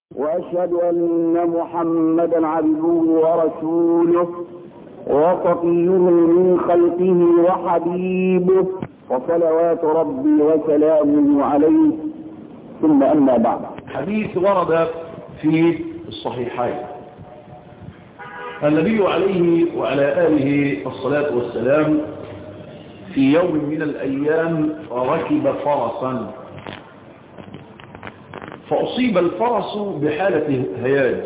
وأشهد أن محمدا عبده ورسوله وصفيه من خلقه وحبيبه وصلوات ربي وسلامه عليه ثم أما بعد حديث ورد في الصحيحين النبي عليه وعلى آله الصلاة والسلام في يوم من الأيام ركب فرسا فأصيب الفرس بحالة هياج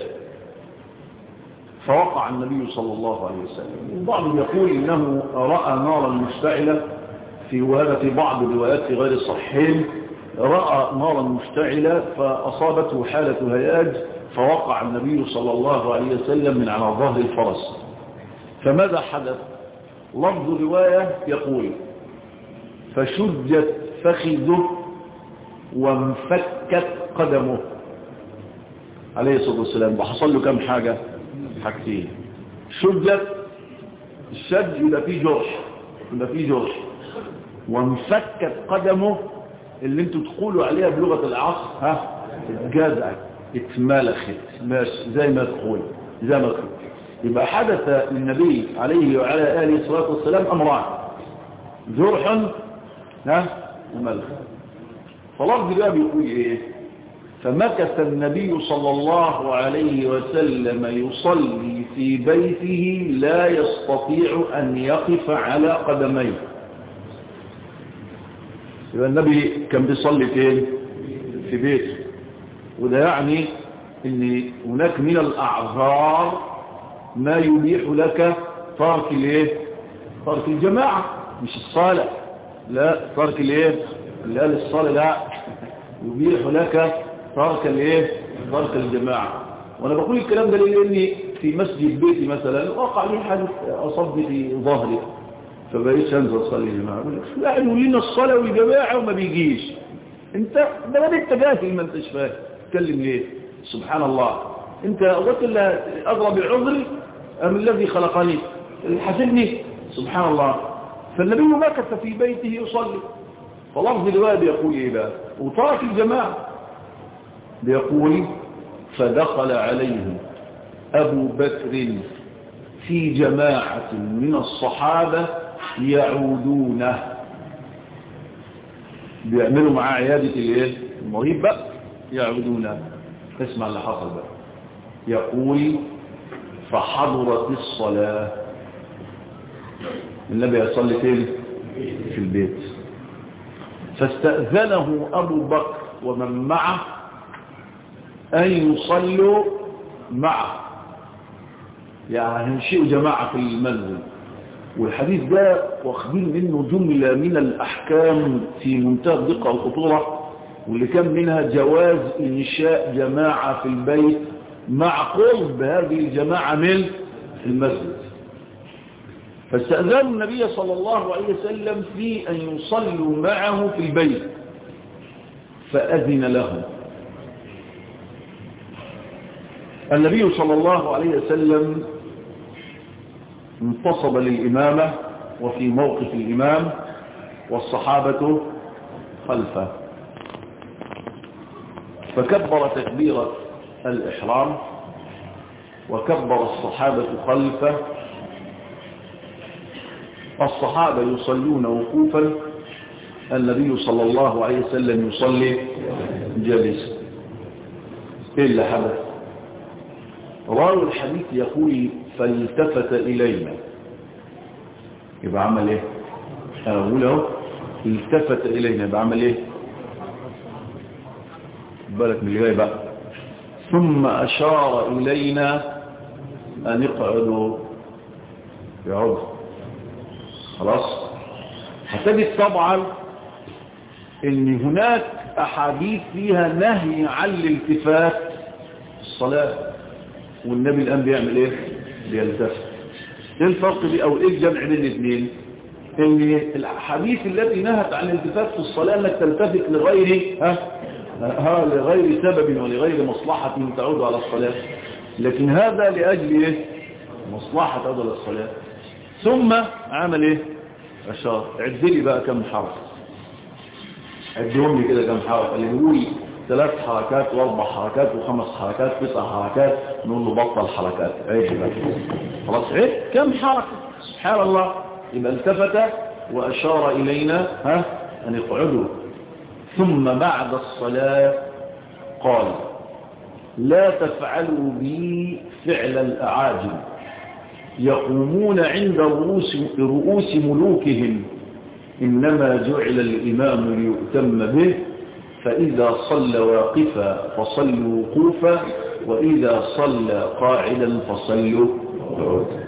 فوقع النبي صلى الله عليه وسلم البعض يقول إنه رأى نارا مشتعلة في وهذا بعض الروايات في غير الصحيحين رأى نارا مشتعلة فأصابته حالة هياج فوقع النبي صلى الله عليه وسلم من على ظهر الفرس فماذا حدث لفظ رواية يقول فشجت فخذه وانفكت قدمه عليه الصلاة والسلام وحصل له كم حاجة حاجتين شجت الشج يبقى فيه جرح يبقى فيه جرح وانفكت قدمه اللي انتوا تقولوا عليها بلغة العصر ها اتجزعت اتملخت ماشي زي ما تقول زي ما تقول يبقى حدث للنبي عليه وعلى آله الصلاة والسلام أمران جرح ها وملخ فلفظ بقى بيقول ايه فمكث النبي صلى الله عليه وسلم يصلي في بيته لا يستطيع أن يقف على قدميه يبقى النبي كان بيصلي فين في بيته وده يعني ان هناك من الاعذار ما يبيح لك ترك الايه ترك الجماعه مش الصلاه لا ترك الايه اللي قال الصلاه لا يبيح لك ترك الايه ترك الجماعه وانا بقول الكلام ده ليه لاني في مسجد بيتي مثلا وقع لي حادث اصابني في ظهري فبقيت انزل اصلي يا جماعه يقول لك لا يقول لنا الصلاه والجماعه وما بيجيش انت ده ما انت جاهل ما انتش فاهم تتكلم ليه سبحان الله انت قلت له اضرب عذري ام الذي خلقني حاسبني سبحان الله فالنبي مكث في بيته يصلي فلفظ الواد يقول ايه بقى وترك الجماعه بيقول فدخل عليه ابو بكر في جماعه من الصحابه يعودونه بيعملوا معاه عياده الايه المريض بقى يعودون اسمع اللي حصل بقى يقول فحضرت الصلاة النبي يصلي فين في البيت فاستأذنه أبو بكر ومن معه أن يصلوا معه يعني هنشئوا جماعة في المنزل والحديث ده واخدين منه جملة من الأحكام في منتهى الدقة والخطورة واللي كان منها جواز إنشاء جماعة في البيت مع قرب هذه الجماعة من المسجد فاستأذنوا النبي صلى الله عليه وسلم في أن يصلوا معه في البيت فأذن لهم النبي صلى الله عليه وسلم انتصب للإمامة وفي موقف الإمام والصحابة خلفه فكبر تكبيرة الإحرام وكبر الصحابة خلفه الصحابة يصلون وقوفا النبي صلى الله عليه وسلم يصلي جالسا إيه اللي حدث راوي الحديث يقول فالتفت إلينا يبقى عمل ايه اقول اهو التفت إلينا يبقى عمل ايه بالك من اللي جاي بقى ثم أشار إلينا أن يقعدوا يقعدوا خلاص هتجد طبعا ان هناك أحاديث فيها نهي عن الالتفات الصلاة والنبي الآن بيعمل ايه بيلتفت ايه الفرق دي او ايه الجمع بين الاثنين ان الحديث التي نهت عن الالتفات في الصلاة انك تلتفت لغير ها ها لغير سبب ولغير مصلحة تعود على الصلاة لكن هذا لأجل إيه؟ مصلحة تعود على الصلاة ثم عمل إيه أشار عد لي بقى كم حرف عدهم لي كده كم حرف اللي بيقول ثلاث حركات واربع حركات وخمس حركات تسع حركات نقول له بطل حركات عيب بقى خلاص عيب كم حركة سبحان الله يبقى التفت وأشار إلينا ها أن يقعدوا ثم بعد الصلاة قال لا تفعلوا بي فعل الأعاجم يقومون عند رؤوس, رؤوس ملوكهم إنما جعل الإمام ليؤتم به فإذا صلى واقفا فصلوا وقوفا وإذا صلى قاعدا فصلوا قعودا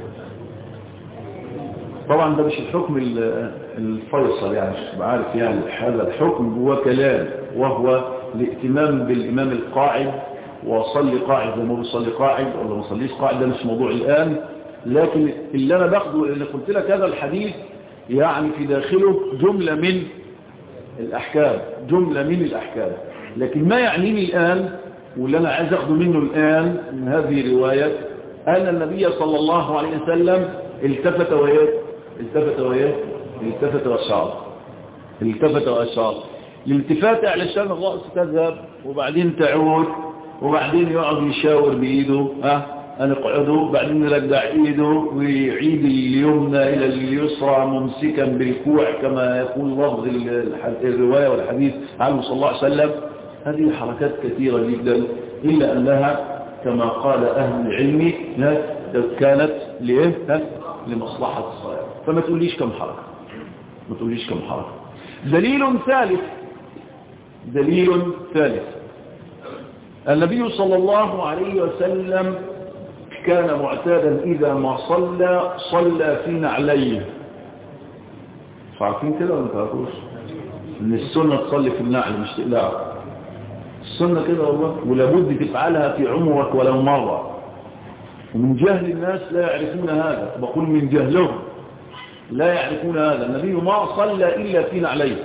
طبعا ده مش الحكم الفيصل يعني مش عارف يعني هذا الحكم هو كلام وهو الائتمام بالإمام القاعد وصلي قاعد زي ما بيصلي قاعد ولا ما صليش قاعد ده مش موضوع الآن لكن اللي أنا باخده اللي قلت لك هذا الحديث يعني في داخله جملة من الأحكام جملة من الأحكام لكن ما يعنيني الآن واللي أنا عايز أخذه منه الآن من هذه الرواية أن النبي صلى الله عليه وسلم التفت وإيه التفت وإيه التفت وأشار التفت وأشار الالتفات علشان الرأس تذهب وبعدين تعود وبعدين يقعد يشاور بإيده ها أن اقعدوا بعدين يرجع إيده ويعيد اليمنى إلى اليسرى ممسكا بالكوع كما يقول لفظ الرواية والحديث عنه صلى الله عليه وسلم هذه حركات كثيرة جدا إلا أنها كما قال أهل العلم كانت لإيه لمصلحة الصلاة فما تقوليش كم حركة ما تقوليش كم حركة دليل ثالث دليل ثالث النبي صلى الله عليه وسلم كان معتادا إذا ما صلى صلى في نعليه عارفين كده ولا تعرفوش ان السنة تصلي في النعل مش تقلعه السنة كده والله ولابد تفعلها في عمرك ولو مرة ومن جهل الناس لا يعرفون هذا بقول من جهلهم لا يعرفون هذا النبي ما صلى إلا في نعليه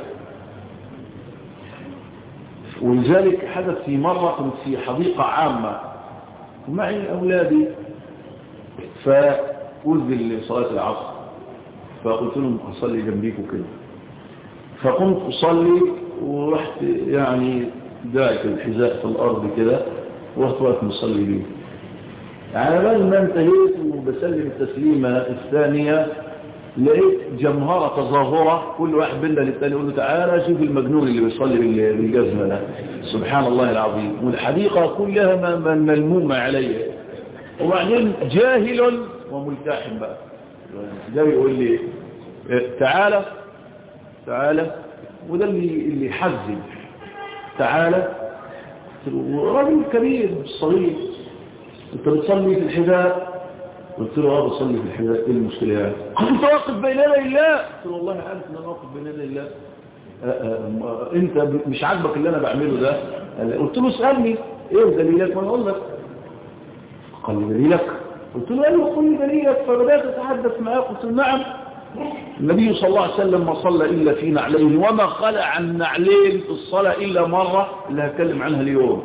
ولذلك حدث في مرة كنت في حديقة عامة ومعي أولادي فأذن لصلاة العصر فقلت لهم أصلي جنبيكم كده فقمت أصلي ورحت يعني داعت الحذاء في الأرض كده ورحت وقت مصلي بيه على بال ما انتهيت وبسلم التسليمة الثانية لقيت جمهرة تظاهرة كل واحد بينا للتاني يقول له تعالى شوف المجنون اللي بيصلي بالجزمة ده سبحان الله العظيم والحديقة كلها ملمومة عليه وبعدين جاهل وملتحم بقى جاي يقول لي تعالى تعالى وده اللي اللي يحزن تعالى راجل كبير مش صغير انت بتصلي في الحذاء قلت له اه بصلي في الحذاء ايه المشكله يعني قال انت واقف بين يدي الله قلت له والله عارف ان انا واقف بين يدي الله انت مش عاجبك اللي انا بعمله ده قلت له اسالني ايه دليلك وانا اقول لك قال لي دليلك قلت له ايوه قل لي دليلك فبدات اتحدث معاه قلت له نعم النبي صلى الله عليه وسلم ما صلى الا في نعلين وما خلع النعلين في الصلاه الا مره اللي هتكلم عنها اليوم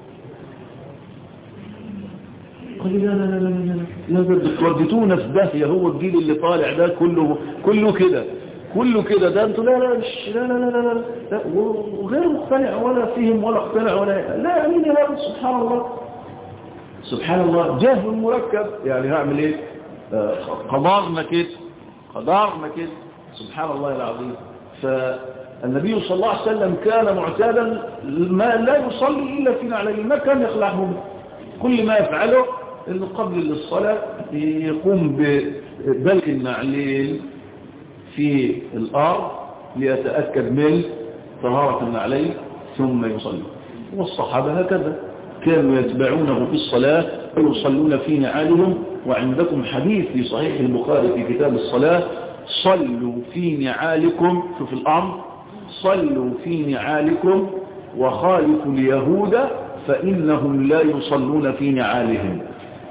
قال لي لا لا لا لا لا لا بتودتونا في داهيه هو الجيل اللي طالع ده كله كله كده كله كده ده انتوا لا لا مش لا لا لا لا, لا, لا وغير مقتنع ولا فيهم ولا اقتنع ولا لا يعني لا سبحان الله سبحان الله جهل مركب يعني هعمل ايه آه قدرنا كده قدرنا كده سبحان الله العظيم فالنبي صلى الله عليه وسلم كان معتادا ما لا يصلي إلا في نعلين ما كان يخلعهم كل ما يفعله انه قبل الصلاة يقوم ببلق النعلين في الأرض ليتأكد من طهارة النعلين ثم يصلي والصحابة هكذا كانوا يتبعونه في الصلاة ويصلون في نعالهم وعندكم حديث في صحيح البخاري في كتاب الصلاة صلوا في نعالكم شوف الأمر صلوا في نعالكم وخالفوا اليهود فإنهم لا يصلون في نعالهم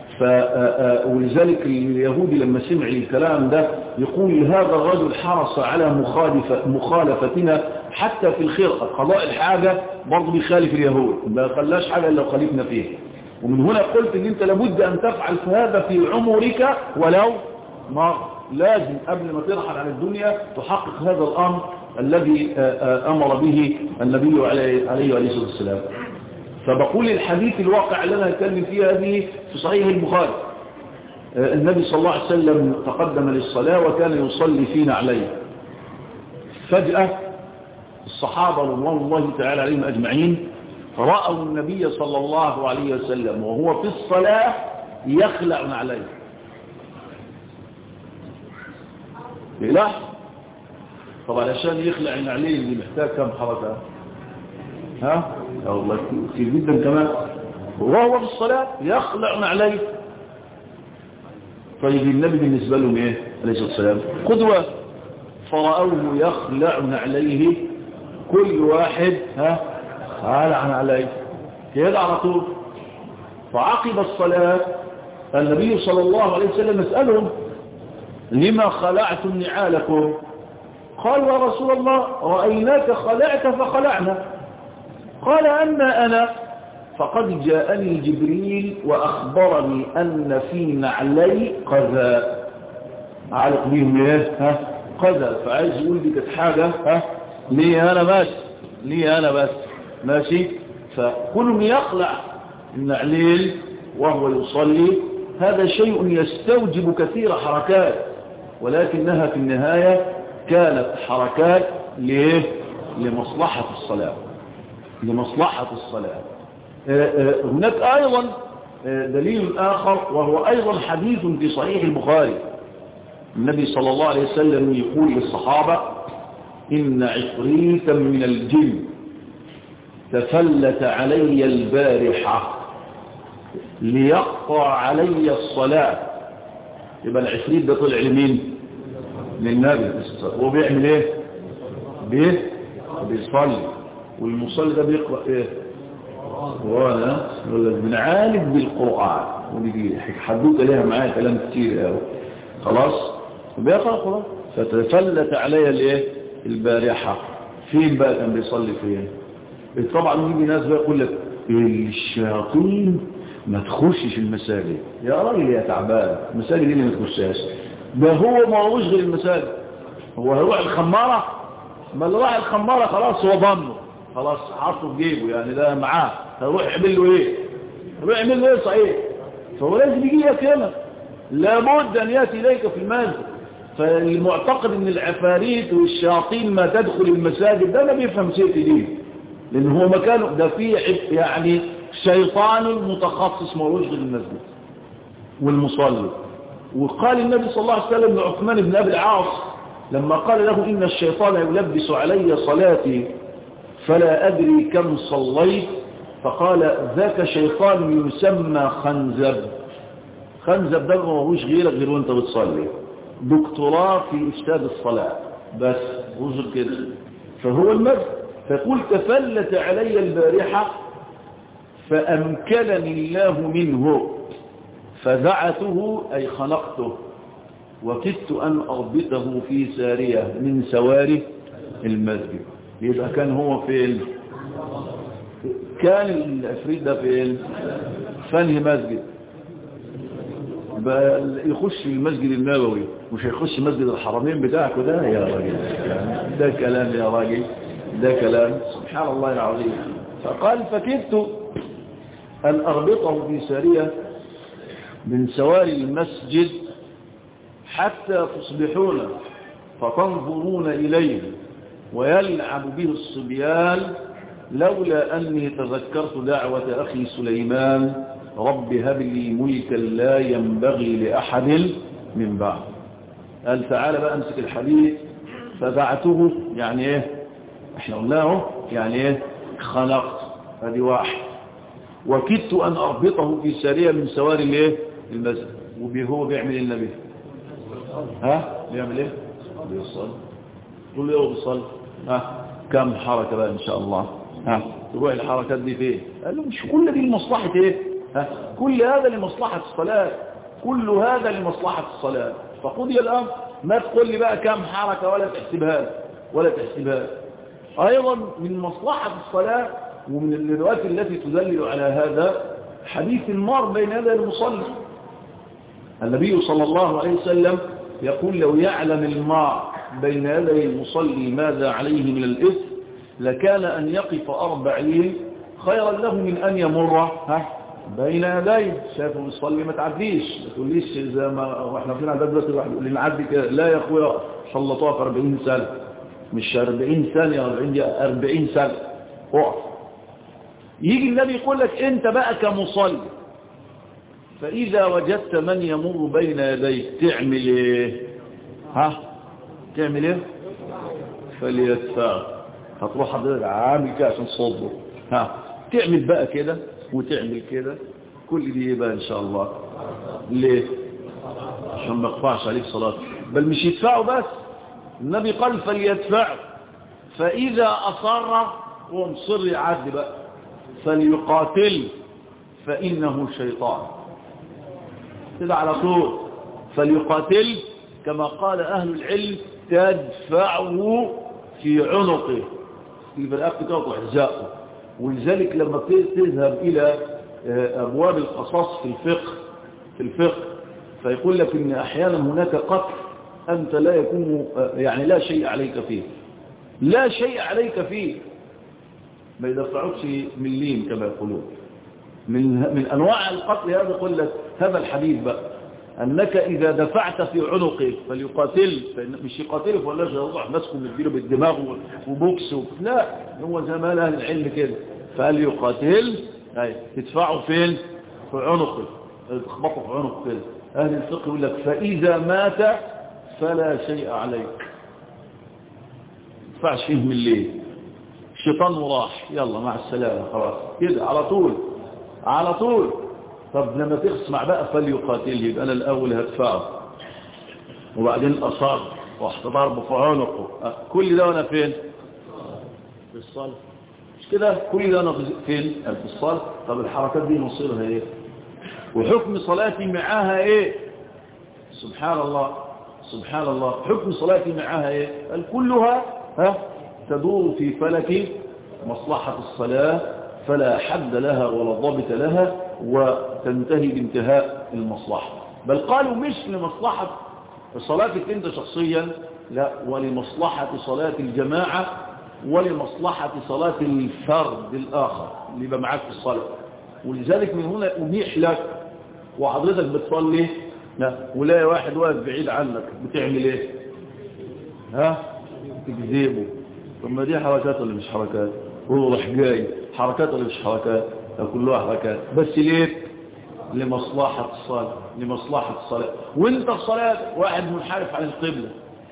ولذلك اليهودي لما سمع الكلام ده يقول هذا الرجل حرص على مخالفة مخالفتنا حتى في الخير قضاء الحاجة برضه بيخالف اليهود ما خلاش حاجة إلا خالفنا فيه ومن هنا قلت ان انت لابد ان تفعل هذا في عمرك ولو مرة لازم قبل ما ترحل عن الدنيا تحقق هذا الأمر الذي أمر به النبي عليه عليه الصلاة والسلام فبقول الحديث الواقع اللي أنا أتكلم فيه هذه في صحيح البخاري النبي صلى الله عليه وسلم تقدم للصلاة وكان يصلي فينا عليه فجأة الصحابة رضوان الله تعالى عليهم أجمعين رأوا النبي صلى الله عليه وسلم وهو في الصلاة يخلع عليه لا طبعا عشان يخلع عليه اللي محتاج كم حركة ها والله كثير جدا كمان وهو في الصلاة يخلع عليه طيب النبي بالنسبة لهم ايه عليه الصلاة والسلام قدوة فرأوه يخلع عليه كل واحد ها هلعن عليه كده على طول فعقب الصلاة النبي صلى الله عليه وسلم يسألهم لما خلعتم نعالكم قال يا رسول الله رأيناك خلعت فخلعنا قال أما أنا فقد جاءني جبريل وأخبرني أن في نعلي قذى علق بيهم ايه ها قذى فعايز يقول دي كانت حاجة ها ليه أنا بس ليه أنا بس ماشي فكل يخلع النعليل وهو يصلي هذا شيء يستوجب كثير حركات ولكنها في النهاية كانت حركات ليه لمصلحة الصلاة لمصلحة الصلاة هناك أيضا دليل آخر وهو أيضا حديث في صحيح البخاري النبي صلى الله عليه وسلم يقول للصحابة إن عفريتا من الجن تفلت علي البارحة ليقطع علي الصلاة يبقى العفريت ده طلع لمين للنبي هو بيعمل ايه بيه بيصلي والمصلي ده بيقرأ ايه وانا بنعالج بالقرآن ودي حدوك ليها معايا كلام كتير قوي خلاص بيقرأ خلاص فتفلت علي الايه البارحة فين بقى كان بيصلي فين طبعا يجي ناس بقى يقول لك الشياطين ما تخشش المساجد يا راجل يا تعبان المساجد دي اللي ما تخشهاش ده هو ما هوش غير المساجد هو هيروح الخمارة ما اللي راح الخمارة خلاص هو ضمنه خلاص حاطه في جيبه يعني ده معاه هيروح يعمل له ايه هيروح يعمل له ايه صحيح فهو لازم يجي لك هنا لابد ان ياتي اليك في المسجد فالمعتقد ان العفاريت والشياطين ما تدخل المساجد ده ما بيفهم شيء دي لان هو مكانه ده فيه يعني شيطان متخصص ملوش غير المسجد والمصلي وقال النبي صلى الله عليه وسلم لعثمان بن ابي العاص لما قال له ان الشيطان يلبس علي صلاتي فلا ادري كم صليت فقال ذاك شيطان يسمى خنزب خنزب ده ما هوش غيرك غير وانت بتصلي دكتوراه في افساد الصلاه بس وزر كده فهو المسجد فيقول تفلت علي البارحه فأمكنني الله منه فدعته أي خلقته وكدت أن أربطه في سارية من سواري المسجد يبقى كان هو فين كان الأفريد ده فين فانه مسجد يخش المسجد النبوي مش هيخش مسجد الحرمين بتاعك ده يا راجل ده كلام يا راجل ده كلام سبحان الله العظيم فقال فكدت أن أربطه في سارية من سواري المسجد حتى تصبحون فتنظرون إليه ويلعب به الصبيان لولا أني تذكرت دعوة أخي سليمان رب هب لي ملكا لا ينبغي لأحد من بعد قال تعالى بقى أمسك الحديث فدعته يعني إيه احنا قلناه يعني إيه خلقت هذه واحد وكدت أن أربطه في سارية من سواري الايه المسجد وهو بيعمل ايه النبي ها بيعمل ايه بيصلي تقول له ايه بيصلي ها كم حركة بقى ان شاء الله ها تروح الحركات دي فين قال له مش كل دي لمصلحة ايه ها كل هذا لمصلحة الصلاة كل هذا لمصلحة الصلاة فقضي الأمر ما تقول لي بقى كم حركة ولا تحسبها ولا تحسبها أيضا من مصلحة الصلاة ومن الروايات التي تدلل على هذا حديث المار بين هذا المصلي النبي صلى الله عليه وسلم يقول لو يعلم المار بين يدي المصلي ماذا عليه من الإثم لكان أن يقف أربعين خيرا له من أن يمر ها بين يديه شايف المصلي ما تعديش ما تقوليش زي ما واحنا فينا على دلوقتي الواحد يقول لي نعدي كده لا يا اخويا شلطوها في 40 سنه مش 40 ثانيه 40 دقيقه 40 سنه اقف يجي النبي يقول لك انت بقى كمصلي فاذا وجدت من يمر بين يديك تعمل ايه ها تعمل ايه فليدفع هتروح حضرتك عامل كده عشان صوته ها تعمل بقى كده وتعمل كده كل دي يبقى ان شاء الله ليه عشان ما يقطعش عليك صلاة بل مش يدفعوا بس النبي قال فليدفعوا فإذا أصر هو مصر يعد بقى فليقاتل فإنه شيطان كده على طول فليقاتل كما قال أهل العلم تدفعه في عنقه في برقبته كده وتحزقه ولذلك لما تذهب إلى أبواب القصاص في الفقه في الفقه فيقول لك إن أحيانا هناك قتل أنت لا يكون يعني لا شيء عليك فيه لا شيء عليك فيه ما يدفعوكش مليم كما يقولون من من أنواع القتل هذا يقول لك هذا الحديث بقى أنك إذا دفعت في عنقه فليقاتل مش يقاتله ولا يروح ماسكه مديله بالدماغ وبوكس لا هو زي ما أهل العلم كده فليقاتل أي تدفعه فين في عنقه تخبطه في عنقه كده أهل الفقه يقول لك فإذا مات فلا شيء عليك تدفعش فيه من الليل الشيطان وراح يلا مع السلامة خلاص كده على طول على طول طب لما تسمع بقى فليقاتل يبقى انا الاول هدفعه وبعدين اصاب واحط ضربه في عنقه كل ده وانا فين في الصلاه مش كده كل ده انا فين في الصلاه طب الحركات دي مصيرها ايه وحكم صلاتي معاها ايه سبحان الله سبحان الله حكم صلاتي معاها ايه قال كلها ها تدور في فلك مصلحه الصلاه فلا حد لها ولا ضابط لها وتنتهي بانتهاء المصلحة بل قالوا مش لمصلحة صلاتك انت شخصيا لا ولمصلحة صلاة الجماعة ولمصلحة صلاة الفرد الآخر اللي يبقى معاك في الصلاة ولذلك من هنا أبيح لك وحضرتك بتصلي لا ولا واحد واقف بعيد عنك بتعمل ايه ها تكذبه طب ما دي حركات ولا مش حركات هو راح جاي حركات ولا مش حركات كلها حركات بس ليه لمصلحة الصلاة لمصلحة الصلاة وانت في صلاة واحد منحرف عن القبلة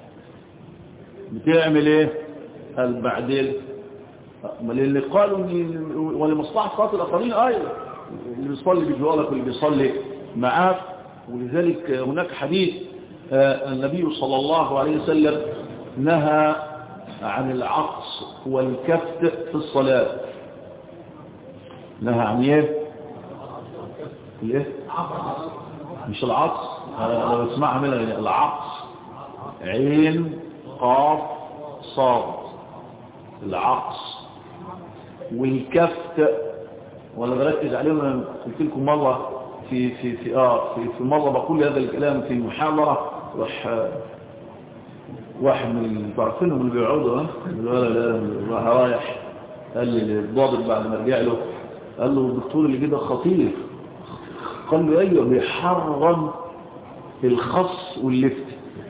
بتعمل ايه قال بعدين اللي قالوا ولمصلحة صلاة الآخرين أيضا اللي بيصلي بجوالك واللي بيصلي معاك ولذلك هناك حديث النبي صلى الله عليه وسلم نهى عن العقص والكفت في الصلاة نهى عن ايه الايه مش العطس انا بسمعها من العطس عين قاف صاد العطس والكفت وانا بركز عليهم انا قلت لكم مره في في في اه في, في مره بقول هذا الكلام في محاضره راح واحد من تعرفينهم اللي بيقعدوا ها راح رايح قال لي الضابط بعد ما رجع له قال له الدكتور اللي كده خطير قال له ايوه بيحرم الخص واللفت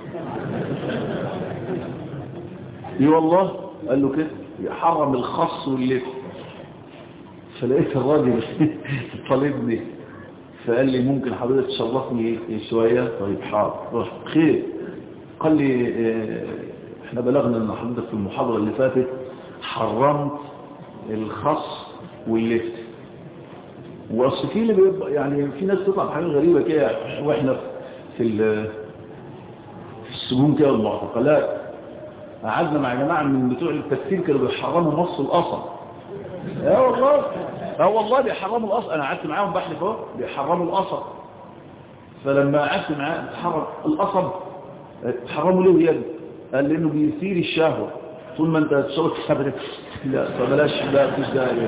اي والله قال له كده بيحرم الخص واللفت فلقيت الراجل طالبني فقال لي ممكن حضرتك تشرفني شويه طيب حاضر روح خير قال لي اه احنا بلغنا ان حضرتك في المحاضره اللي فاتت حرمت الخص واللفت واصل في اللي بيبقى يعني في ناس تطلع بحاجات غريبه كده واحنا في في السجون كده والمعتقلات قعدنا مع جماعه من بتوع التفسير كانوا بيحرموا نص القصب اه والله اه والله بيحرموا القصب انا قعدت معاهم بحلف اهو بيحرموا القصب فلما قعدت معاه تحرم القصب تحرموا ليه يد قال لانه بيثير الشهوه طول ما انت تشرب حضرتك لا فبلاش لا مفيش داعي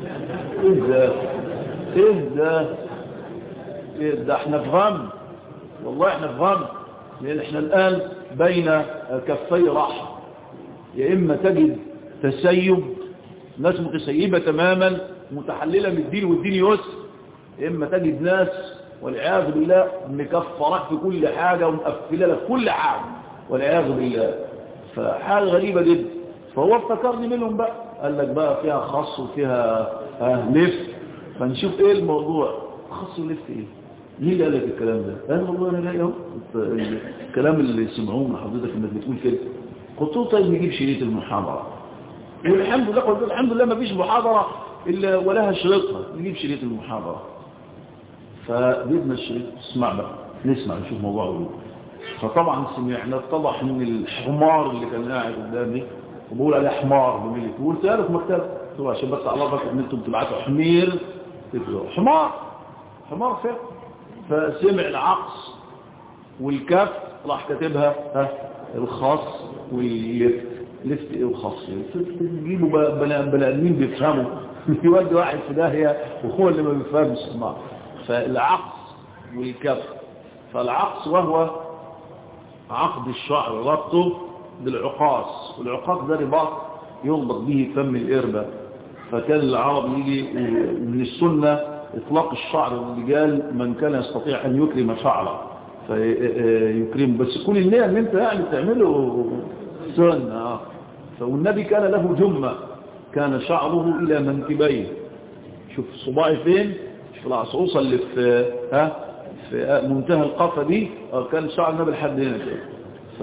ايه ده ايه ده ايه ده احنا في غم والله احنا في غم لان احنا الان بين كفي رحم يا اما تجد تسيب ناس متسيبة تماما متحللة من الدين والدين يسر يا اما تجد ناس والعياذ بالله مكفرك في كل حاجة ومقفلة لك كل حاجة والعياذ بالله فحاجة غريبة جدا فهو افتكرني منهم بقى قال لك بقى فيها خص وفيها آه لف فنشوف ايه الموضوع خص ولف ايه مين اللي قال لك الكلام ده قال والله انا لاقي اهو الكلام اللي سمعوه من حضرتك انك بتقول كده قلت له طيب نجيب شريط المحاضره والحمد لله قلت الحمد لله ما فيش محاضره الا ولها شريطها نجيب شريط المحاضره فجبنا الشريط اسمع بقى نسمع نشوف موضوعه فطبعا سمعنا اتضح ان الحمار اللي كان قاعد قدامي وبقول عليه حمار بملك وقلت له في مكتب قلت له عشان بس اعرفك ان انتم بتبعتوا حمير تكتبوا حمار حمار فعلا فسمع العقص والكف راح كاتبها ها الخاص واللفت لفت ايه وخاص تجيبوا بني ادمين بيفهموا يودي واحد في داهيه وهو اللي ما بيفهمش اسمع فالعقص والكف فالعقص وهو عقد الشعر ربطه بالعقاص والعقاص ده رباط يربط به فم الإربة فكان العرب يجي من السنة إطلاق الشعر للرجال من كان يستطيع أن يكرم شعره فيكرم بس كل النية ان انت يعني تعمله سنة فالنبي كان له جمة كان شعره إلى منكبيه شوف صباعي فين شوف العصعوصة اللي في ها في منتهى القفة دي كان شعر النبي لحد هنا كده ف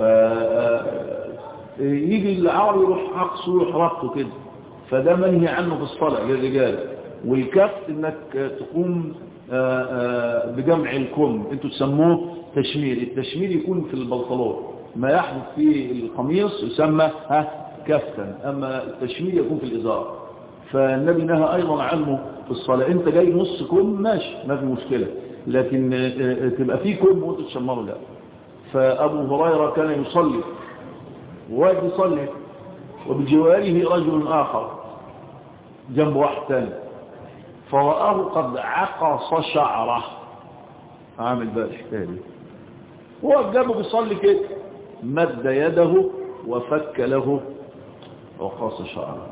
يجي العربي يروح عقصه ويروح ربطه كده فده منهي عنه في الصلاة للرجال والكف انك تقوم بجمع الكم انتوا تسموه تشمير التشمير يكون في البنطلون ما يحدث في القميص يسمى ها كفا اما التشمير يكون في الازار فالنبي نهى ايضا عنه في الصلاة انت جاي نص كم ماشي ما في مشكلة لكن تبقى فيه كم وانت تشمره لا فابو هريرة كان يصلي وواحد يصلي وبجواره رجل آخر جنب واحد ثاني فرآه قد عقص شعره عامل بقى الحكاية دي هو جنبه بيصلي كده مد يده وفك له وقاص شعره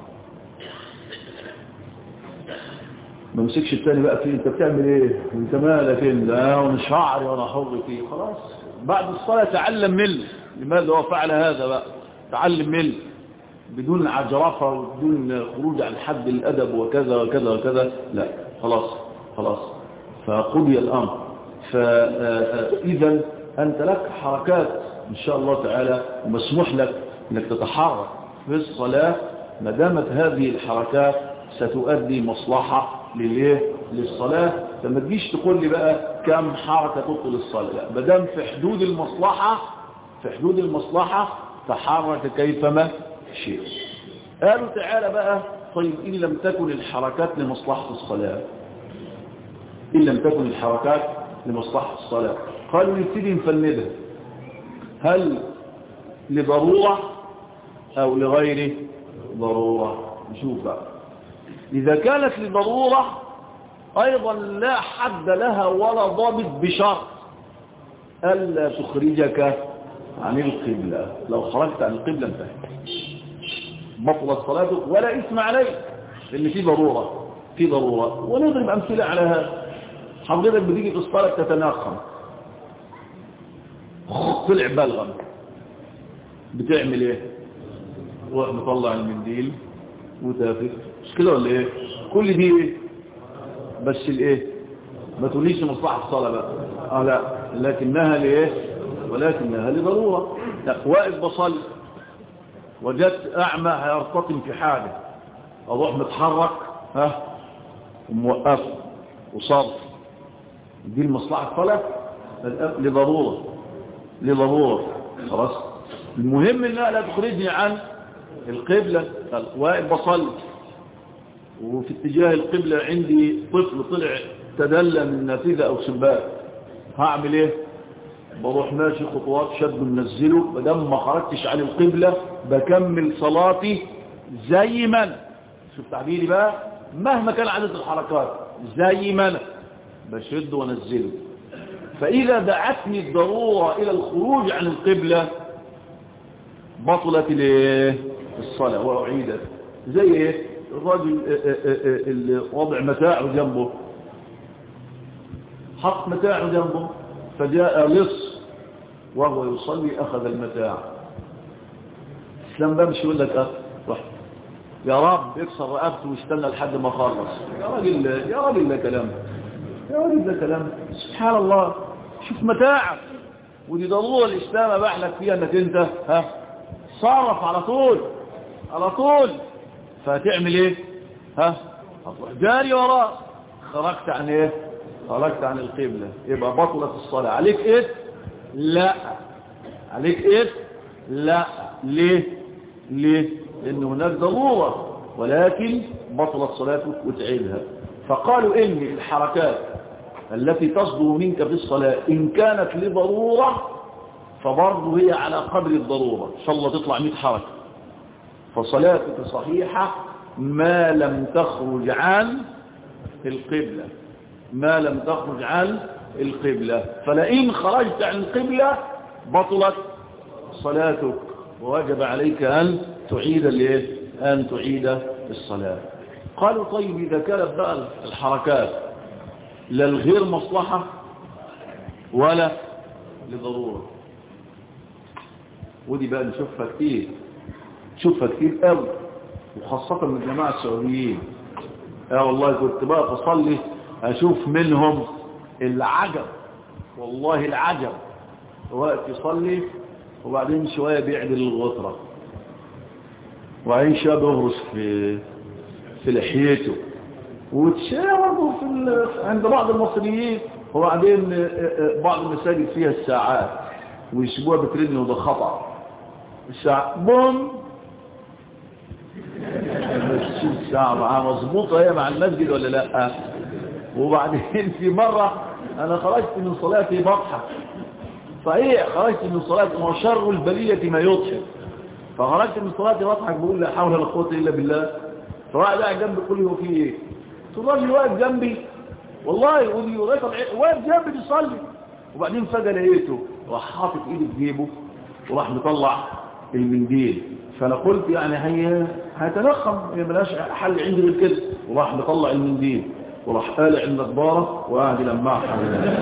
ما مسكش التاني بقى فيه انت بتعمل ايه انت مالك انت وانا شعري وانا حر فيه خلاص بعد الصلاة تعلم منه لماذا هو فعل هذا بقى تعلم منه بدون عجرفة وبدون خروج عن حد الأدب وكذا وكذا وكذا لا خلاص خلاص فقضي الأمر فإذا أنت لك حركات إن شاء الله تعالى مسموح لك أنك تتحرك في الصلاة ما دامت هذه الحركات ستؤدي مصلحة للإيه؟ للصلاة فما تجيش تقول لي بقى كم حركة تبطل الصلاة لا ما دام في حدود المصلحة في حدود المصلحة تحرك كيفما شئت قالوا تعالى بقى طيب إن لم تكن الحركات لمصلحة الصلاة إن لم تكن الحركات لمصلحة الصلاة قالوا نبتدي نفندها هل لضرورة أو لغير ضرورة نشوف بقى إذا كانت لضرورة أيضا لا حد لها ولا ضابط بشرط ألا تخرجك عن القبلة لو خرجت عن القبلة انتهت بطلت صلاتك ولا اسم عليك لأن في ضرورة في ضرورة ونضرب أمثلة على هذا حضرتك بتيجي في الصلاة تتناقم طلع بلغم بتعمل ايه روح مطلع المنديل وتافك مش كده ولا ايه كل دي ايه بس الايه ما تقوليش مصلحة الصلاة بقى اه لا لكنها لايه ولكنها لضرورة لا واقف بصلي وجدت اعمى هيرتطم في حاجة اروح متحرك ها وموقف وصرف دي المصلحة الصلاة لضرورة لضرورة خلاص المهم انها لا تخرجني عن القبلة واقف بصلي وفي اتجاه القبلة عندي طفل طلع تدلى من نافذة او شباك هعمل ايه بروح ماشي خطوات شد منزله بدم ما خرجتش عن القبلة بكمل صلاتي زي ما انا شوف تعبيري بقى مهما كان عدد الحركات زي ما انا بشد وانزله فإذا دعتني الضرورة إلى الخروج عن القبلة بطلت الصلاة وأعيدت زي ايه الراجل اللي وضع متاعه جنبه حط متاعه جنبه فجاء لص وهو يصلي أخذ المتاع الإسلام بقى مش يقول لك أه رحت يا رب اكسر رقبته واستنى لحد ما خلص يا راجل يا راجل ده كلام يا راجل ده كلام سبحان الله شوف متاعك ودي ضروره الاسلام اباح لك فيها انك انت ها صرف على طول على طول فهتعمل ايه ها هتروح جاري وراه خرجت عن ايه خرجت عن القبلة يبقى بطلت الصلاة عليك ايه لا عليك ايه لا ليه ليه لان هناك ضرورة ولكن بطلت صلاتك وتعيدها فقالوا ان الحركات التي تصدر منك في الصلاة ان كانت لضرورة فبرضه هي على قدر الضرورة ان شاء الله تطلع 100 حركة فصلاتك صحيحة ما لم تخرج عن القبلة ما لم تخرج عن القبلة فلئن خرجت عن القبلة بطلت صلاتك ووجب عليك أن تعيد الايه أن تعيد الصلاة قالوا طيب إذا كانت بقى الحركات لا الغير مصلحة ولا لضرورة ودي بقى نشوفها كتير نشوفها كتير قوي وخاصة من الجماعة السعوديين اه والله كنت بقى تصلي اشوف منهم العجب والله العجب وقت يصلي وبعدين شوية بيعدل الغطرة وبعدين شوية بيغرس في في لحيته وتشاوروا في ال... عند بعض المصريين وبعدين بعض المساجد فيها الساعات ويسيبوها بترن وده خطأ الساعة بوم بس الساعة معاه مظبوطة هي مع المسجد ولا لا وبعدين في مرة انا خرجت من صلاتي بضحك صحيح خرجت من صلاتي ما شر البلية ما يضحك فخرجت من صلاتي بضحك بقول لا حول ولا قوة الا بالله فواحد قاعد جنبي يقول لي هو في ايه الراجل واقف جنبي والله يقول لي واقف جنبي بيصلي وبعدين فجأة لقيته راح حاطط ايده في جيبه وراح مطلع المنديل فانا قلت يعني هي هيتنخم هي ملاش حل عندي غير كده وراح مطلع المنديل وراح قالع النضاره وقاعد يلمعها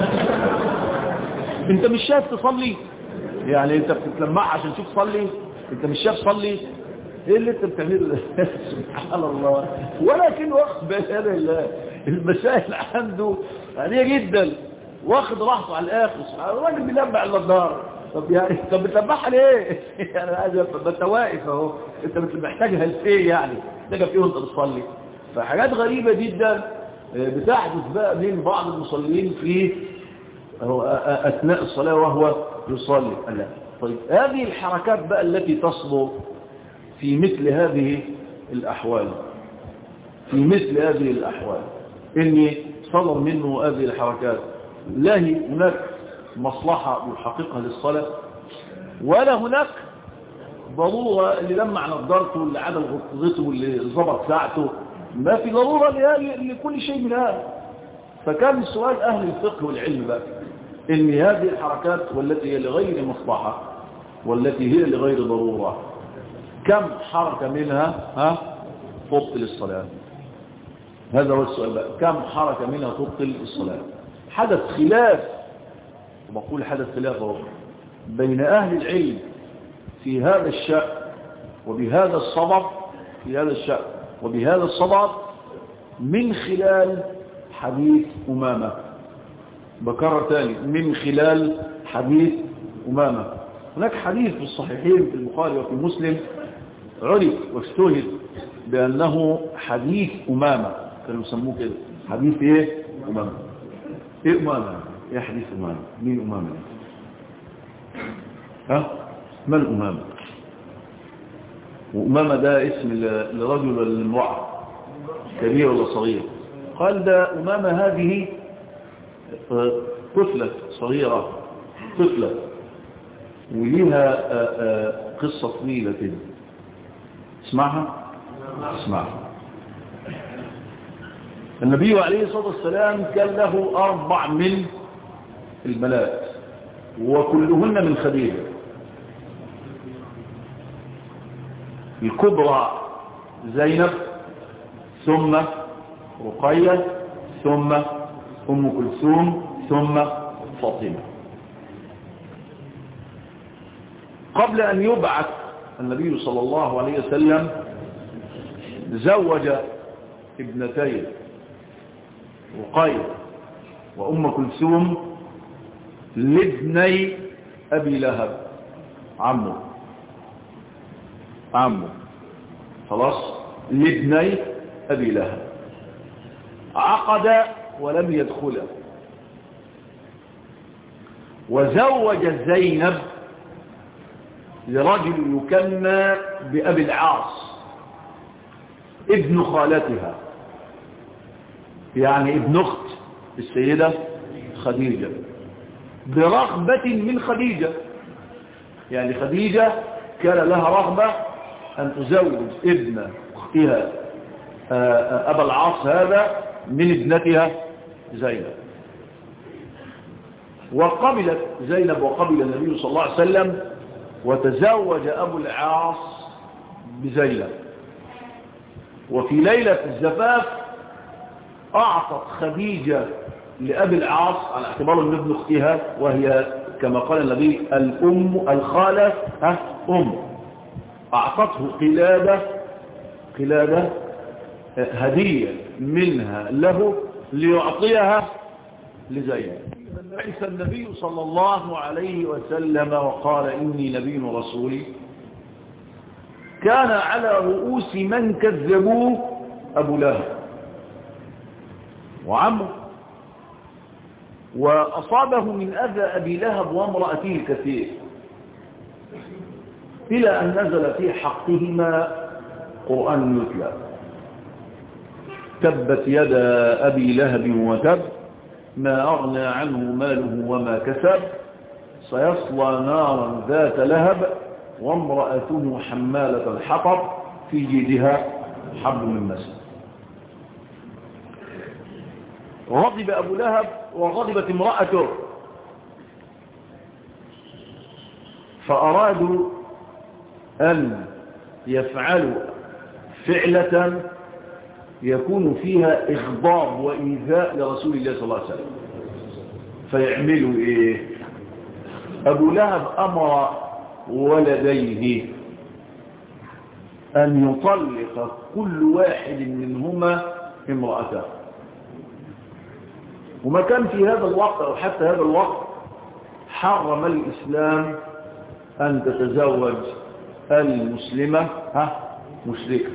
انت مش شايف تصلي يعني انت بتتلمعها عشان تشوف تصلي انت مش شايف تصلي ايه اللي انت بتعمله سبحان الله ولكن واخد بالك المسائل عنده عاليه جدا واخد راحته على الاخر الراجل بيلمع النضاره طب يعني طب بتلمعها ليه يعني عايز طب انت واقف اهو انت محتاجها لفيه يعني محتاجها فيه وانت بتصلي فحاجات غريبه جدا بتحدث بقى من بعض المصلين في اثناء الصلاه وهو يصلي لا طيب هذه الحركات بقى التي تصدر في مثل هذه الأحوال في مثل هذه الأحوال إني صدر منه هذه الحركات لا هناك مصلحة يحققها للصلاة ولا هناك ضرورة اللي لمع نظارته اللي عدم غطغته اللي ظبط ساعته ما في ضرورة لكل شيء من هذا فكان سؤال أهل الفقه والعلم بقى إن هذه الحركات والتي هي لغير مصلحة والتي هي لغير ضرورة كم حركة منها ها تبطل الصلاة هذا هو السؤال بقى كم حركة منها تبطل الصلاة حدث خلاف وبقول حدث خلاف هو بين أهل العلم في هذا الشأن وبهذا الصدد في هذا الشأن وبهذا الصدد من خلال حديث أمامة بكرر تاني من خلال حديث أمامة هناك حديث في الصحيحين في البخاري وفي مسلم عرف واستهد بأنه حديث أمامة كانوا يسموه كده حديث ايه أمامة ايه أمامة ايه حديث أمامة مين أمامة ها من أمامة وأمامة ده اسم لرجل ولا للمرأة كبير ولا صغير قال ده أمامة هذه طفلة صغيرة طفلة وليها قصة طويلة كده اسمعها اسمعها النبي عليه الصلاة والسلام كان له أربع من البنات وكلهن من خديجة الكبرى زينب ثم رقية ثم أم كلثوم ثم فاطمة قبل أن يبعث النبي صلى الله عليه وسلم زوج ابنتين رقية وأم كلثوم لابني أبي لهب عمه عمه خلاص لابني أبي لهب عقد ولم يدخل وزوج زينب لرجل يكنى بأبي العاص ابن خالتها يعني ابن اخت السيدة خديجة برغبة من خديجة يعني خديجة كان لها رغبة أن تزوج ابن اختها أبا العاص هذا من ابنتها زينب وقبلت زينب وقبل النبي صلى الله عليه وسلم وتزوج أبو العاص بزينب وفي ليلة الزفاف أعطت خديجة لأبي العاص على اعتبار أن ابن أختها وهي كما قال النبي الأم الخالة ها أم أعطته قلادة قلادة هدية منها له ليعطيها لزينب بعث النبي صلى الله عليه وسلم وقال إني نبي رسولي كان على رؤوس من كذبوه أبو لهب وعمه وأصابه من أذى أبي لهب وامرأته الكثير إلى أن نزل في حقهما قرآن يتلى تبت يدا أبي لهب وتب ما أغنى عنه ماله وما كسب سيصلى نارا ذات لهب وامرأته حمالة الحطب في جيدها حبل من مسد غضب أبو لهب وغضبت امرأته فأرادوا أن يفعلوا فعلة يكون فيها إغضاب وإيذاء لرسول الله صلى الله عليه وسلم فيعملوا إيه أبو لهب أمر ولديه أن يطلق كل واحد منهما امرأته وما كان في هذا الوقت أو حتى هذا الوقت حرم الإسلام أن تتزوج المسلمة ها مشركة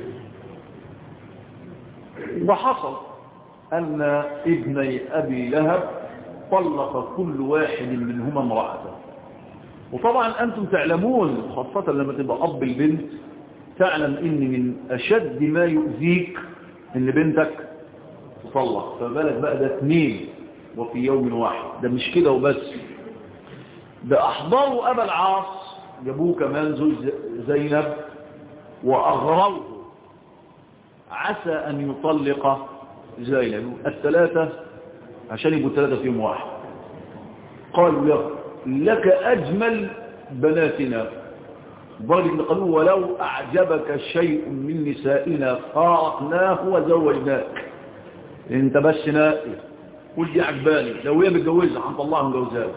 وحصل أن ابني أبي لهب طلق كل واحد منهما امرأته وطبعا أنتم تعلمون خاصة لما تبقى أب البنت تعلم إن من أشد ما يؤذيك إن بنتك تطلق فبالك بقى ده اثنين وفي يوم واحد ده مش كده وبس ده أحضروا أبا العاص جابوه كمان زوج زينب وأغروه عسى أن يطلق زينب الثلاثة عشان يبقوا الثلاثة فيهم واحد قالوا له لك أجمل بناتنا ضرب قالوا ولو أعجبك شيء من نسائنا فارقناه وزوجناك انت بس نائي قل دي عجباني لو هي متجوزة هنطلعها ونجوزها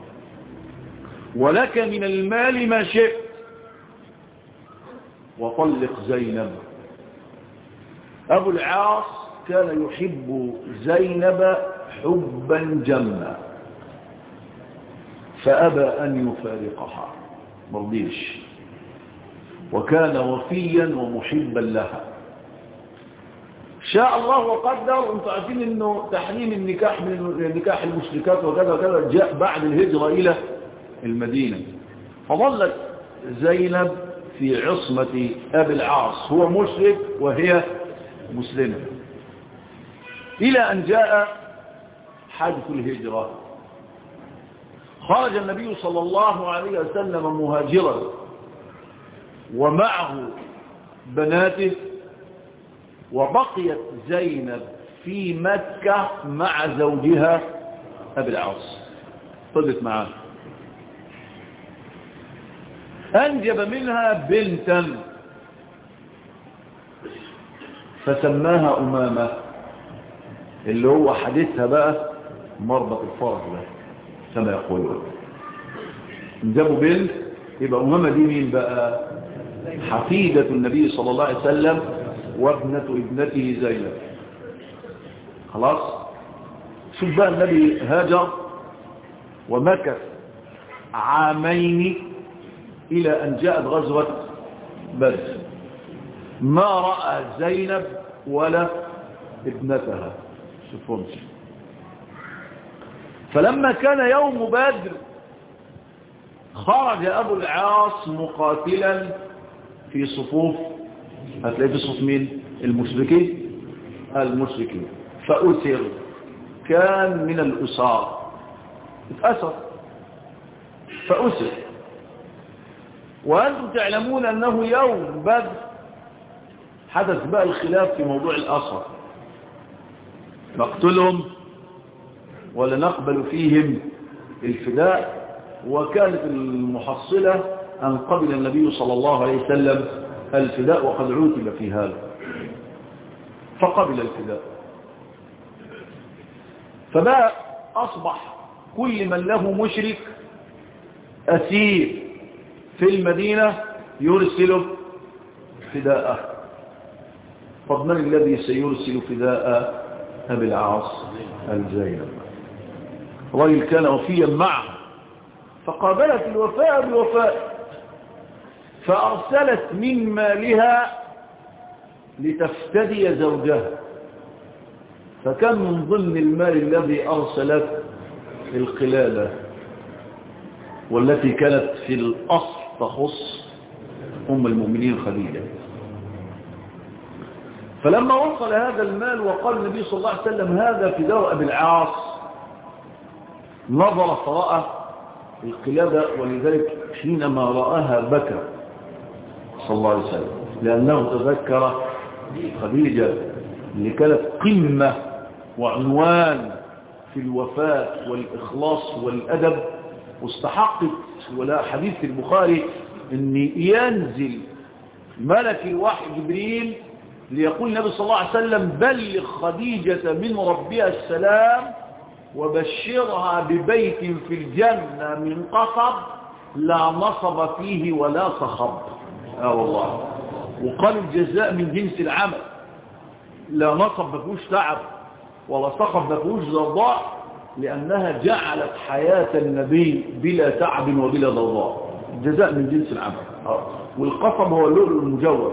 ولك من المال ما شئت وطلق زينب أبو العاص كان يحب زينب حبا جما فأبى أن يفارقها مرضيش وكان وفيا ومحبا لها شاء الله وقدر انتم عارفين انه تحريم النكاح من نكاح المشركات وكذا وكذا جاء بعد الهجرة الى المدينة فظلت زينب في عصمة ابي العاص هو مشرك وهي مسلمة الى ان جاء حدث الهجرة خرج النبي صلى الله عليه وسلم مهاجرا ومعه بناته وبقيت زينب في مكة مع زوجها أبي العاص فضلت معاه أنجب منها بنتا فسماها أمامة اللي هو حديثها بقى مربط الفرج ده كما يقولون جابوا بنت يبقى أمامة دي مين بقى حفيدة النبي صلى الله عليه وسلم وابنة ابنته زينب خلاص شوف بقى النبي هاجر ومكث عامين إلى أن جاءت غزوة بدر ما رأى زينب ولا ابنتها شوفهمش فلما كان يوم بدر خرج أبو العاص مقاتلا في صفوف هتلاقي في صفوف مين المشركين المشركين فأسر كان من الأسار اتأسر فأسر وأنتم تعلمون أنه يوم بدر حدث بقى الخلاف في موضوع الأسر نقتلهم ولا نقبل فيهم الفداء وكانت المحصلة أن قبل النبي صلى الله عليه وسلم الفداء وقد عوتب في هذا فقبل الفداء فبقى أصبح كل من له مشرك أسير في المدينة يرسل فداءه طب من الذي سيرسل فداء أبي العاص الزينب رجل كان وفيا معه فقابلت الوفاء بالوفاء فأرسلت من مالها لتفتدي زوجها فكان من ضمن المال الذي أرسلت القلادة والتي كانت في الأصل تخص أم المؤمنين خديجة فلما وصل هذا المال وقال النبي صلى الله عليه وسلم هذا فداء أبي العاص نظر فرأى القلادة ولذلك حينما رآها بكى صلى الله عليه وسلم لأنه تذكر خديجة اللي كانت قمة وعنوان في الوفاء والإخلاص والأدب واستحقت ولا حديث البخاري أن ينزل ملك الوحي جبريل ليقول النبي صلى الله عليه وسلم بلغ خديجة من ربها السلام وبشرها ببيت في الجنة من قصب لا نصب فيه ولا صخب اه والله وقال الجزاء من جنس العمل لا نصب مفهوش تعب ولا صخب مفهوش ضرضاء لأنها جعلت حياة النبي بلا تعب وبلا ضرضاء الجزاء من جنس العمل والقصب هو اللؤلؤ المجوف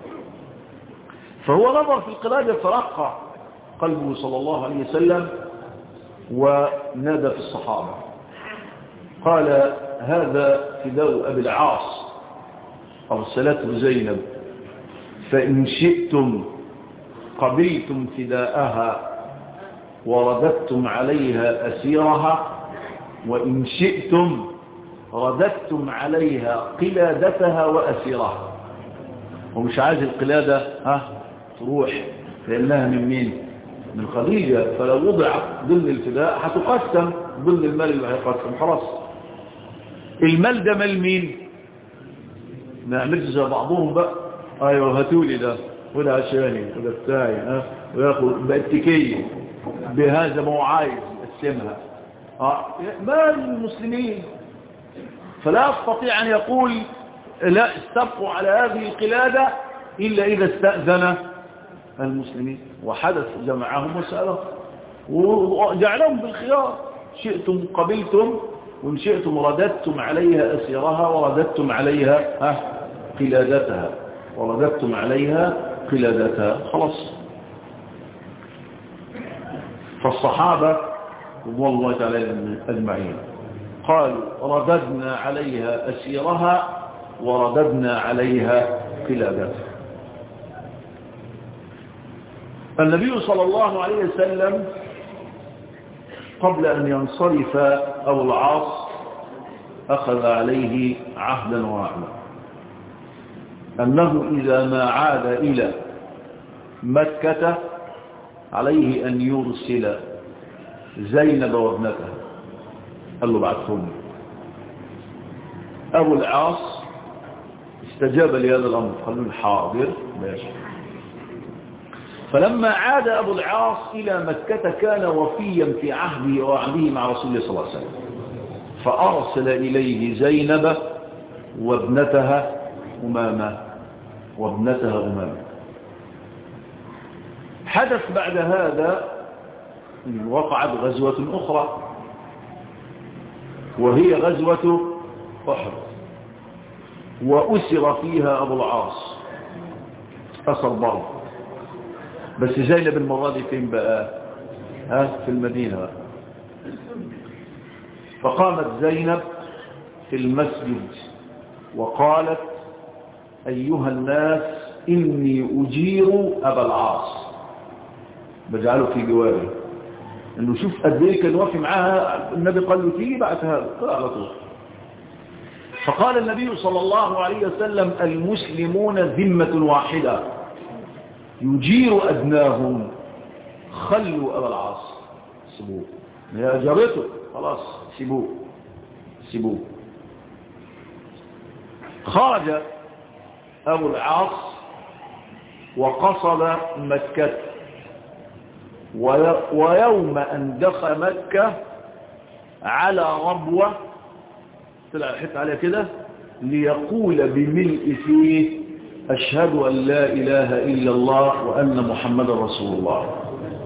فهو نظر في القلادة فرقع قلبه صلى الله عليه وسلم ونادى في الصحابة قال هذا فداء أبي العاص أرسلته زينب فإن شئتم قبلتم فداءها ورددتم عليها أسيرها وإن شئتم رددتم عليها قلادتها وأسيرها ومش عايز القلادة ها تروح لأنها من مين من خديجة فلو وضع ضمن الفداء هتقسم ضمن المال اللي هيقسم خلاص المال ده مال مين ما عملش زي بعضهم بقى ايوه هاتولي ده وده عشاني وده بتاعي ها وياخد باتكية بهذا ما هو عايز يقسمها اه مال المسلمين فلا يستطيع ان يقول لا استبقوا على هذه القلادة الا اذا استأذن المسلمين وحدث جمعهم وسألهم وجعلهم بالخيار شئتم قبلتم وإن شئتم رددتم عليها أسيرها ورددتم عليها ها قلادتها ورددتم عليها قلادتها خلاص فالصحابة رضوان الله تعالى أجمعين قالوا رددنا عليها أسيرها ورددنا عليها قلادتها النبي صلى الله عليه وسلم قبل أن ينصرف أو العاص أخذ عليه عهدا وعهدا أنه إذا ما عاد إلى مكة عليه أن يرسل زينب وابنتها قال له بعتهم أبو العاص استجاب لهذا الأمر قال له حاضر ماشي فلما عاد أبو العاص إلى مكة كان وفيا في عهده وعهده مع رسول الله صلى الله عليه وسلم فأرسل إليه زينب وابنتها أمامة وابنتها أمامة حدث بعد هذا وقعت غزوة أخرى وهي غزوة أحد وأسر فيها أبو العاص أسر برضه بس زينب المرة دي فين بقى ها في المدينة بقى. فقامت زينب في المسجد وقالت أيها الناس إني أجير أبا العاص بجعله في جواري انه شوف قد ايه كان وافي معاها النبي قال له تيجي بعتها قال على طول فقال النبي صلى الله عليه وسلم المسلمون ذمة واحدة يجير أدناهم خلوا أبا العاص سيبوه يا جارته خلاص سيبوه سيبوه خرج أبو العاص وقصد مكة ويوم أن دخل مكة على ربوة طلع الحته عليها كده ليقول بملء فيه أشهد أن لا إله إلا الله وأن محمد رسول الله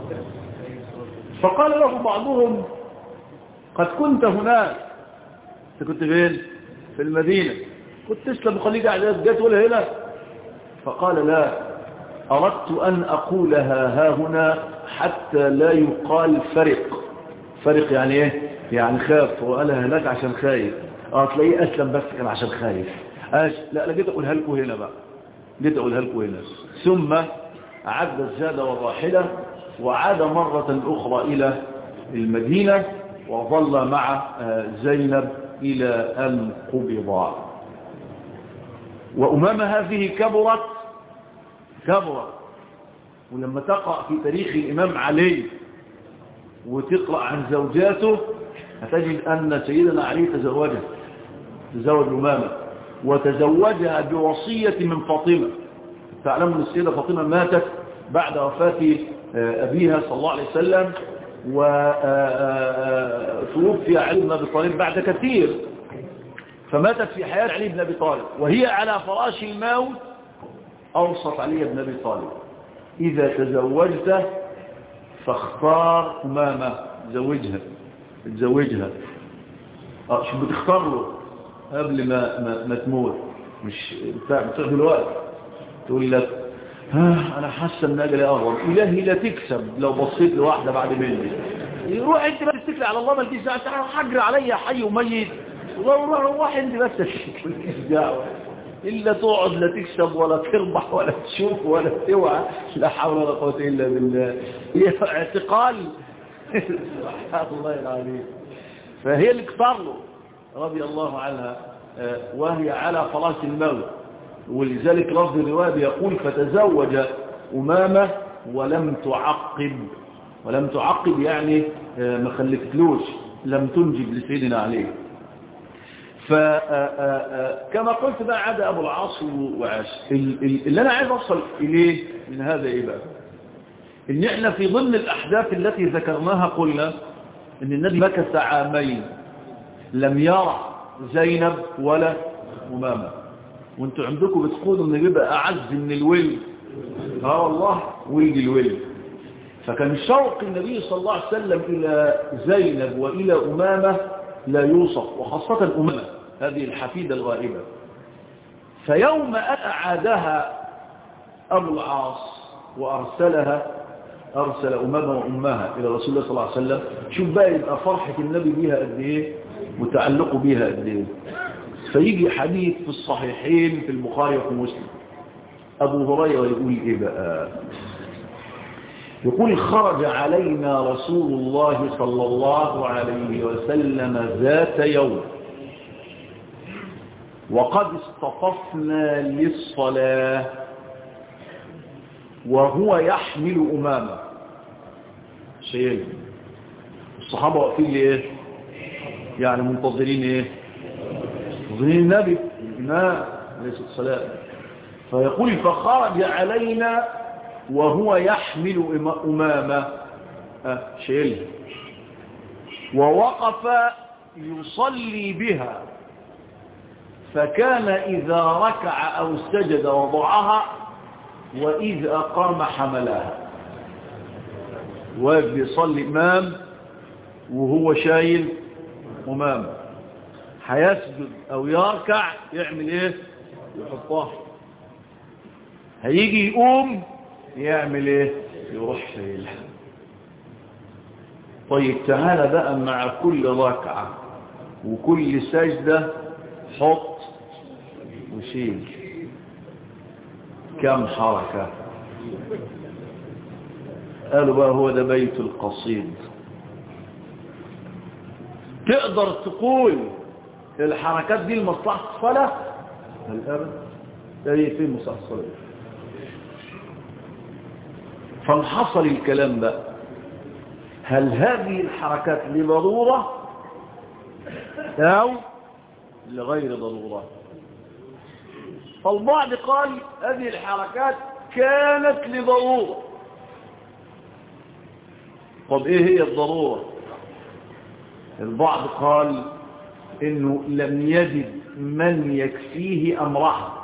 فقال له بعضهم قد كنت هناك انت كنت فين في المدينة كنت تسلم وخليك قاعد جات ولا هنا فقال لا أردت أن أقولها ها هنا حتى لا يقال فرق فرق يعني ايه يعني خاف وقالها هناك عشان خايف اه تلاقيه اسلم بس كان عشان خايف أش... لا لا جيت اقولها لكم هنا بقى جيت اقولها لكم هنا ثم عد الزاد والراحلة وعاد مرة اخرى الى المدينة وظل مع زينب الى ان قبضا وامام هذه كبرت كبرت ولما تقرأ في تاريخ الإمام علي وتقرأ عن زوجاته هتجد أن سيدنا علي تزوجها تزوج أمامة وتزوجها بوصية من فاطمة تعلموا أن السيدة فاطمة ماتت بعد وفاة أبيها صلى الله عليه وسلم وتوفي علي بن أبي طالب بعد كثير فماتت في حياة علي بن أبي طالب وهي على فراش الموت أوصت علي بن أبي طالب إذا تزوجت فاختار أمامة تزوجها تزوجها اه شو بتختار له قبل ما ما, ما تموت مش بتاع بتاع الوقت تقول لك ها انا حاسه ان اجلي اقرب الهي لا تكسب لو بصيت لواحده بعد مني روح انت بقى تتكل على الله ما تجيش حجر عليا حي وميت والله روح انت بس مالكيش دعوه إلا تقعد لا تكسب ولا تربح ولا تشوف ولا توعى لا حول ولا قوة إلا بالله هي اعتقال سبحان الله العظيم فهي اللي اختار له رضي الله عنها وهي على فراش الموت ولذلك لفظ الرواية يقول فتزوج أمامة ولم تعقب ولم تعقب يعني ما خلفتلوش لم تنجب لسيدنا عليه فكما قلت بقى عاد أبو العاص وعاش اللي أنا عايز أوصل إليه من هذا إيه بقى إن إحنا في ضمن الأحداث التي ذكرناها قلنا إن النبي مكث عامين لم يرى زينب ولا أمامة وانتوا عندكم بتقولوا إن بيبقى أعز من الولد اه والله ولد الولد فكان شوق النبي صلى الله عليه وسلم إلى زينب وإلى أمامة لا يوصف وخاصة أمامة هذه الحفيدة الغائبة فيوم أعادها أبو العاص وأرسلها أرسل أمامة وأمها إلى رسول الله صلى الله عليه وسلم شوف بقى يبقى فرحة النبي بيها قد إيه وتعلقه بيها قد إيه فيجي حديث في الصحيحين في البخاري وفي مسلم أبو هريرة يقول إيه بقى يقول خرج علينا رسول الله صلى الله عليه وسلم ذات يوم وقد اصطففنا للصلاة وهو يحمل أمامه شيء الصحابة واقفين لإيه يعني منتظرين ايه منتظرين النبي الإمام عليه الصلاة والسلام فيقول فخرج علينا وهو يحمل أمامة أه شيل ووقف يصلي بها فكان إذا ركع أو سجد وضعها وإذا أقام حملها واقف بيصلي إمام وهو شايل أمام هيسجد أو يركع يعمل إيه يحطها هيجي يقوم يعمل إيه يروح شايلها طيب تعالى بقى مع كل ركعة وكل سجدة حط وشيل كم حركة قالوا بقى هو ده بيت القصيد تقدر تقول الحركات دي لمصلحة الصلاة الأبد ايه في مصلحة الصلاة فانحصل الكلام بقى هل هذه الحركات لضرورة أو لغير ضرورة فالبعض قال هذه الحركات كانت لضرورة طب ايه هي الضرورة البعض قال انه لم يجد من يكفيه امرها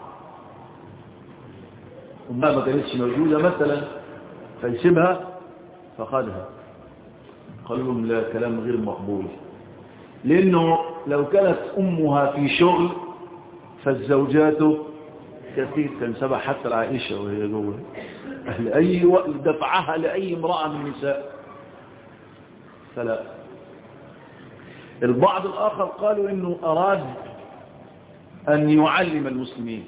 وما ما كانتش موجودة مثلا فيسيبها فخدها قال لهم لا كلام غير مقبول لانه لو كانت امها في شغل فالزوجات كثير كان سبع حتى العائشة وهي جوه لأي وقت دفعها لأي امرأة من النساء فلا البعض الآخر قالوا إنه أراد أن يعلم المسلمين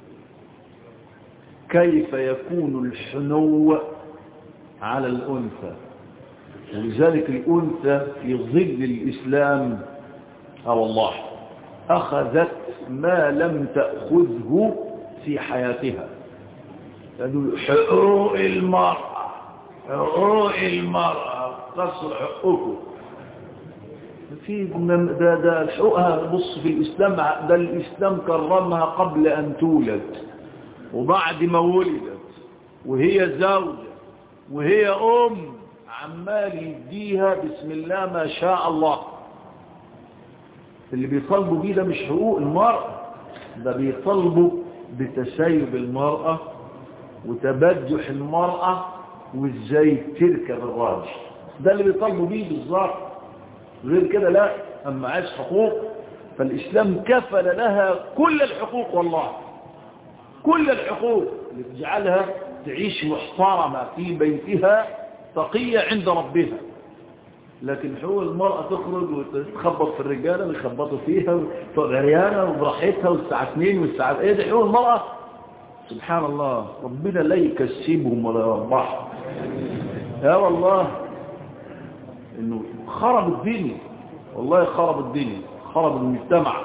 كيف يكون الحنو على الأنثى ولذلك الأنثى في ظل الإسلام أو الله أخذت ما لم تأخذه في حياتها يقول حقوق المرأة حقوق المرأة قصر حقوقه في ده ده الحقوقها بص في الإسلام ده الإسلام كرمها قبل أن تولد وبعد ما ولدت وهي زوجة وهي أم عمال يديها بسم الله ما شاء الله اللي بيطالبوا بيه ده مش حقوق المرأة ده بيطالبوا بتسيب المرأة وتبجح المرأة وازاي تركب الراجل ده اللي بيطالبوا بيه بالظبط غير كده لا اما عايز حقوق فالاسلام كفل لها كل الحقوق والله كل الحقوق اللي تجعلها تعيش محترمة في بيتها تقية عند ربها لكن حقوق المرأة تخرج وتخبط في الرجالة ويخبطوا فيها غريانة وبراحتها والساعة 2 والساعة ايه دي حقوق المرأة سبحان الله ربنا لا يكسبهم ولا يربحهم يا والله انه خرب الدنيا والله خرب الدنيا خرب المجتمع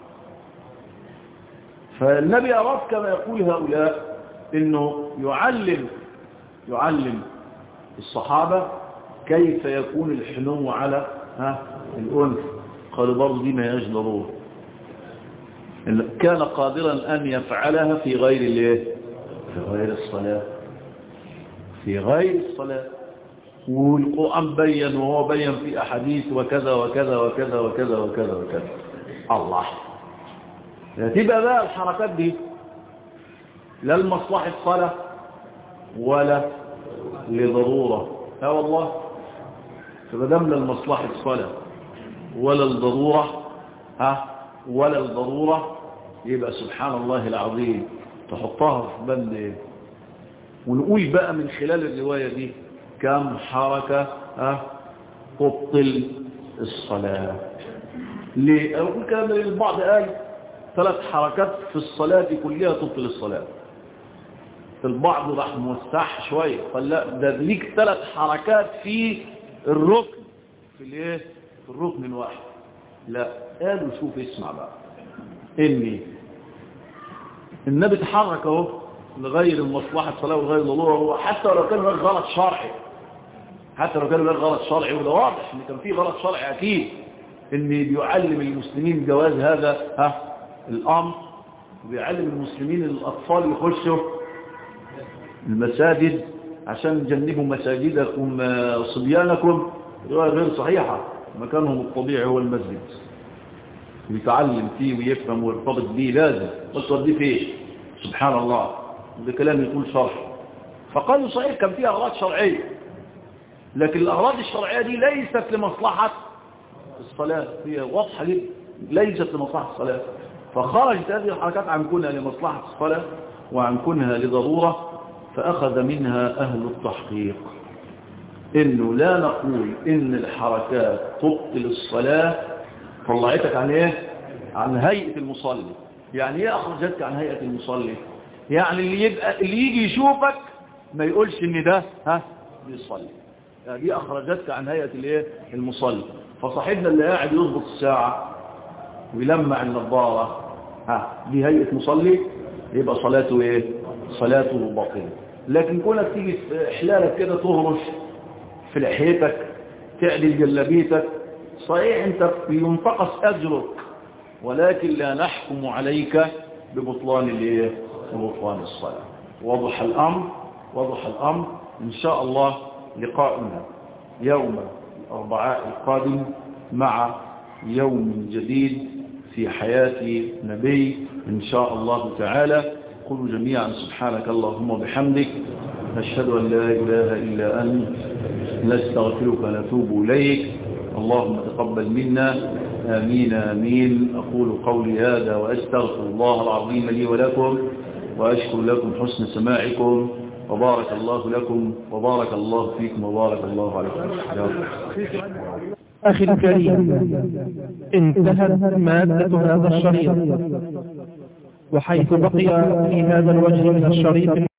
فالنبي أراد كما يقول هؤلاء انه يعلم يعلم الصحابة كيف يكون الحنو على ها الأنثى قالوا برضه دي ما هياش ضرورة كان قادرا أن يفعلها في غير الايه في غير الصلاة في غير الصلاة والقرآن بين وهو بين في أحاديث وكذا وكذا وكذا وكذا وكذا وكذا الله تبقى بقى الحركات دي لا لمصلحة الصلاة ولا لضرورة لا والله فمدام لا لمصلحة الصلاة ولا الضرورة ها ولا الضرورة يبقى سبحان الله العظيم تحطها في بند ايه ونقول بقى من خلال الرواية دي كم حركة ها تبطل الصلاة ليه أقول كلام البعض قال ثلاث حركات في الصلاة كلها تبطل الصلاة البعض راح موسعها شوية قال لا ده ليك ثلاث حركات في الركن في الايه في الركن الواحد لا قالوا شوف اسمع بقى اني النبي تحرك اهو لغير المصلحة الصلاة وغير الضرورة حتى لو كان هناك غلط شرعي حتى لو كان هناك غلط شرعي وده واضح ان كان فيه غلط شرعي اكيد ان بيعلم المسلمين جواز هذا ها الامر وبيعلم المسلمين الاطفال يخشوا المساجد عشان يجنبوا مساجدكم صبيانكم رواية غير صحيحة مكانهم الطبيعي هو المسجد ويتعلم فيه ويفهم ويرتبط به لازم بس توديه فيه سبحان الله ده كلام يقول شرح فقالوا صحيح كان فيها أغراض شرعية لكن الأغراض الشرعية دي ليست لمصلحة الصلاة هي واضحة جدا ليست لمصلحة الصلاة فخرجت هذه الحركات عن كونها لمصلحة الصلاة وعن كونها لضرورة فأخذ منها أهل التحقيق إنه لا نقول إن الحركات تبطل الصلاة طلعتك عن إيه؟ عن هيئة المصلي يعني إيه أخرجتك عن هيئة المصلي؟ يعني اللي, يبقى اللي يجي يشوفك ما يقولش إن ده ها بيصلي يعني دي أخرجتك عن هيئة الإيه؟ المصلي فصاحبنا اللي قاعد يضبط الساعة ويلمع النظارة ها دي هيئة مصلي يبقى صلاته إيه؟ صلاته باطلة لكن كونك تيجي حلالك كده تهرش في لحيتك تعدل جلبيتك صحيح انت ينتقص اجرك ولكن لا نحكم عليك ببطلان الايه ببطلان الصلاه وضح الامر وضح الامر ان شاء الله لقاؤنا يوم الاربعاء القادم مع يوم جديد في حياه نبي ان شاء الله تعالى قولوا جميعا سبحانك اللهم وبحمدك نشهد أن لا إله إلا أنت نستغفرك ونتوب إليك اللهم تقبل منا آمين آمين أقول قولي هذا وأستغفر الله العظيم لي ولكم وأشكر لكم حسن سماعكم وبارك الله لكم وبارك الله فيكم وبارك الله عليكم أخي الكريم انتهت مادة هذا الشريط وحيث بقي في هذا الوجه من الشريط